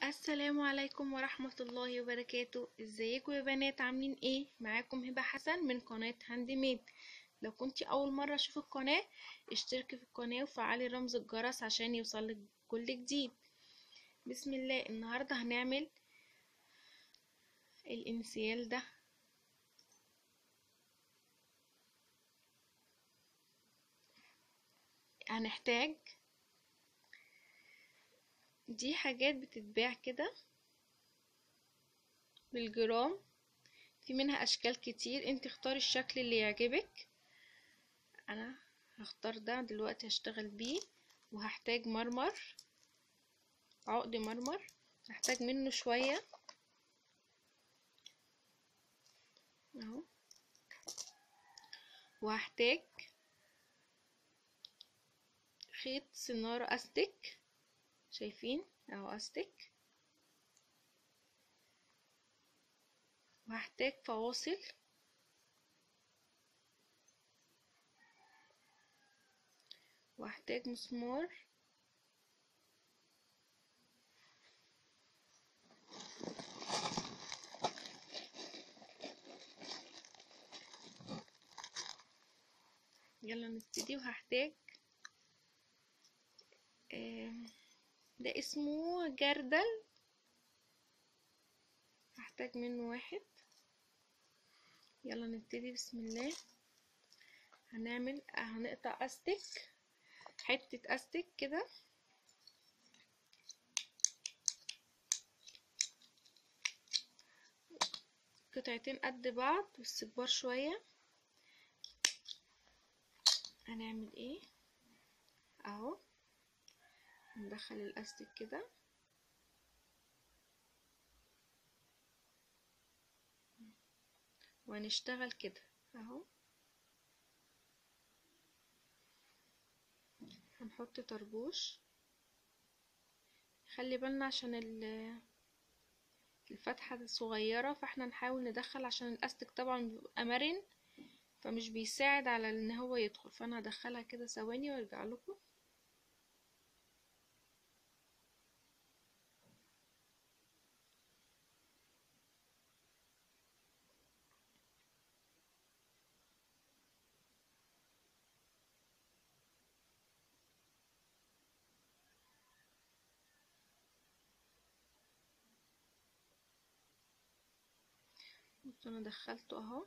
السلام عليكم ورحمة الله وبركاته ازيكم يا بنات عاملين ايه معاكم هبة حسن من قناة هاند ميد لو كنتي اول مرة اشوف القناة اشتركي في القناة وفعلي رمز الجرس عشان يوصلك كل جديد بسم الله النهاردة هنعمل الانسيال ده هنحتاج دي حاجات بتتباع كده بالجرام في منها اشكال كتير انت اختاري الشكل اللي يعجبك انا هختار ده دلوقتي هشتغل بيه وهحتاج مرمر عقد مرمر هحتاج منه شوية اهو وهحتاج خيط سنارة استك شايفين اهو استك وهحتاج فواصل وهحتاج مسمار يلا نبتدي وهحتاج ده اسمه جردل هحتاج منه واحد يلا نبتدي بسم الله هنعمل هنقطع استك حتة استك كده قطعتين قد بعض بس كبار شوية هنعمل ايه اهو ندخل الاستك كده وهنشتغل كده اهو هنحط طربوش خلي بالنا عشان الفتحة صغيرة فاحنا نحاول ندخل عشان الاستك طبعا بيبقى مرن فمش بيساعد على ان هو يدخل فانا هدخلها كده ثواني وارجع لكم بصوا انا دخلته اهو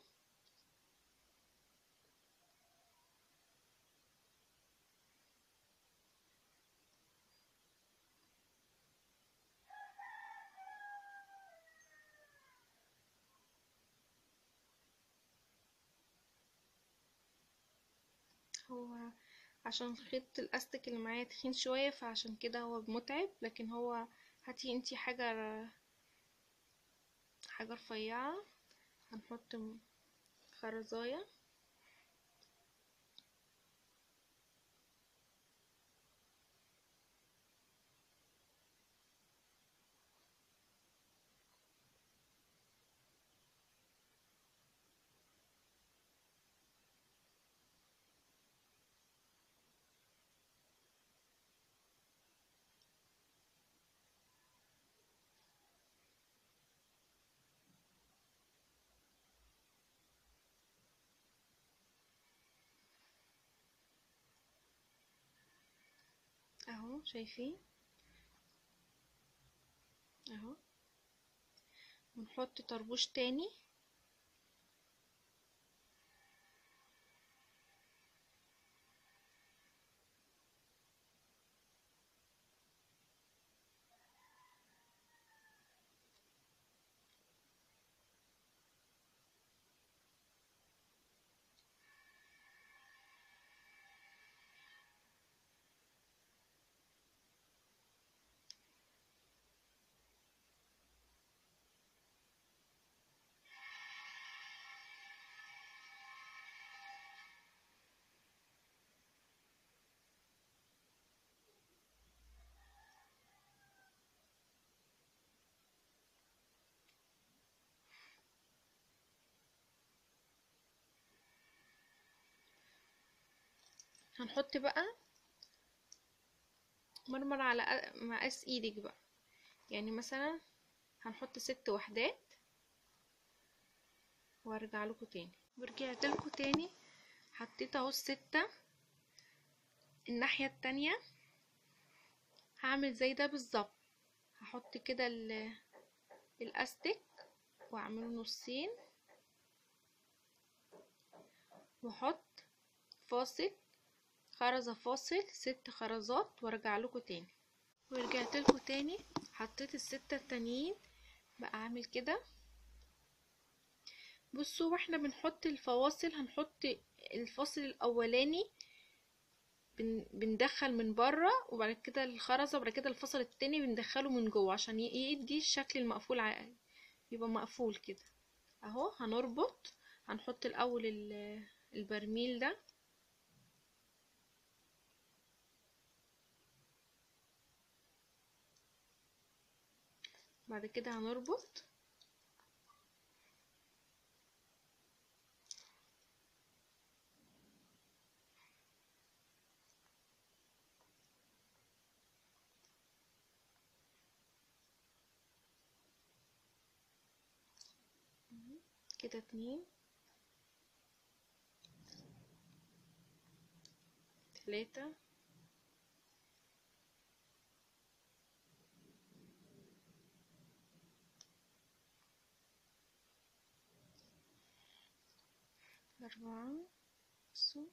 هو عشان خيط الاستك اللي معايا تخين شوية فعشان كده هو متعب لكن هو هاتي انتي حاجة حاجة رفيعة هنحط خرزاية اهو شايفين اهو ونحط طربوش تاني هنحط بقى مرمر على مقاس ايدك بقى يعني مثلا هنحط ست وحدات وارجع لكم تاني ورجعت لكم تاني حطيت اهو الستة الناحية التانية هعمل زي ده بالظبط هحط كده ال- الاستك واعمله نصين واحط فاصل خرزة فاصل ست خرزات وارجع لكم تاني ورجعت لكم تاني حطيت الستة التانيين بقى اعمل كده بصوا واحنا بنحط الفواصل هنحط الفاصل الاولاني بن- بندخل من بره وبعد كده الخرزة وبعد كده الفصل التاني بندخله من جوه عشان ي- يدي الشكل المقفول ع- يبقى مقفول كده اهو هنربط هنحط الاول ال- البرميل ده بعد كده هنربط كده اتنين تلاتة أربعة بصوا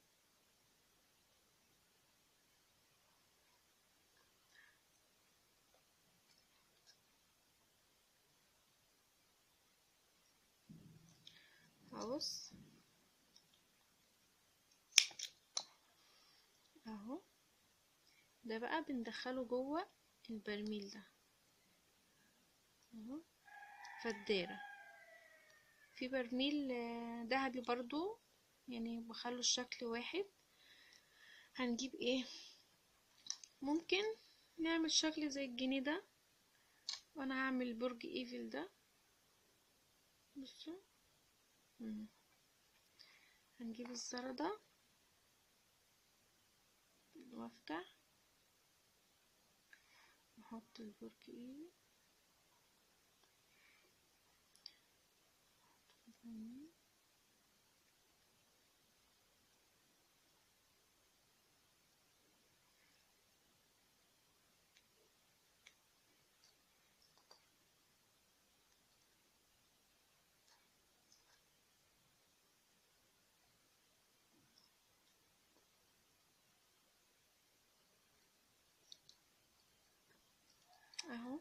هبص اهو ده بقى بندخله جوه البرميل ده اهو فدارة في برميل آه، دهبي برضو يعني بخلوا الشكل واحد هنجيب ايه ممكن نعمل شكل زي الجنيه ده وانا هعمل برج ايفل ده بصوا مم. هنجيب الزردة وافتح نحط البرج ايفل اهو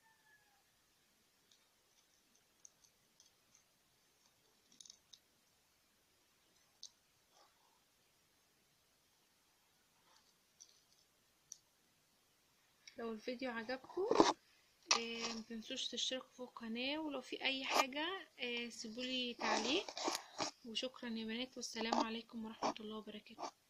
لو الفيديو عجبكم آه، متنسوش تشتركوا في القناة ولو في اي حاجة آه، سيبولي تعليق وشكرا يا بنات والسلام عليكم ورحمة الله وبركاته